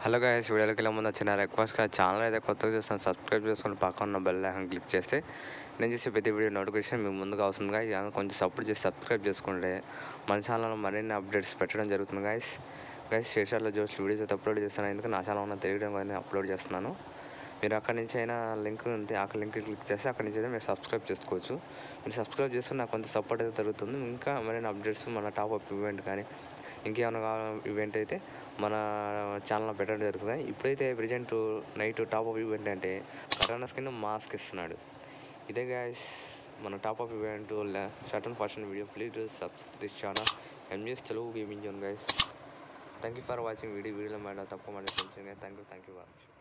hello guys వీడియోకి వెళ్ళే ముందు వచ్చిన రిక్వెస్ట్గా ఛానల్ అయితే కొత్తగా చూస్తాను సబ్స్క్రైబ్ చేసుకొని పక్కన ఉన్న బెల్ ఐకాన్ క్లిక్ చేస్తే నేను చేసే ప్రతి వీడియో నోటిఫికేషన్ మీకు ముందుగా వస్తుంది గాయస్ ఇక కొంచెం సపోర్ట్ చేసి సబ్స్క్రైబ్ చేసుకుంటే మన ఛానల్లో మరిన్ని అప్డేట్స్ పెట్టడం జరుగుతుంది గాయస్ గైస్ శేషాల్లో జోష్లు వీడియోస్ అయితే అప్లోడ్ చేస్తాను ఎందుకు నా ఛానల్ ఉన్న తెలియడం కానీ అప్లోడ్ చేస్తున్నాను మీరు అక్కడి నుంచి అయినా లింక్ ఉంది ఆ లింక్ క్లిక్ చేస్తే అక్కడి నుంచి అయితే మీరు సబ్స్క్రైబ్ చేసుకోవచ్చు మీరు సబ్స్క్రైబ్ చేస్తే నాకు కొంత సపోర్ట్ అయితే జరుగుతుంది ఇంకా మరిన్ని అప్డేట్స్ మన టాప్ అప్ ఈవెంట్ కానీ ఇంకేమైనా కావాల- ఈవెంట్ అయితే మన ఛానల్లో పెట్టడం జరుగుతుంది ఇప్పుడైతే present night top up event అంటే కరోనా స్కిన్ మాస్క్ ఇస్తున్నాడు ఇదే గాయస్ మన top up event shirt and fashion video please subscribe this channel MGS Telugu gaming zone guys thank you for watching video వీడియోలో మేడం తప్ప మన thank you thank you for watching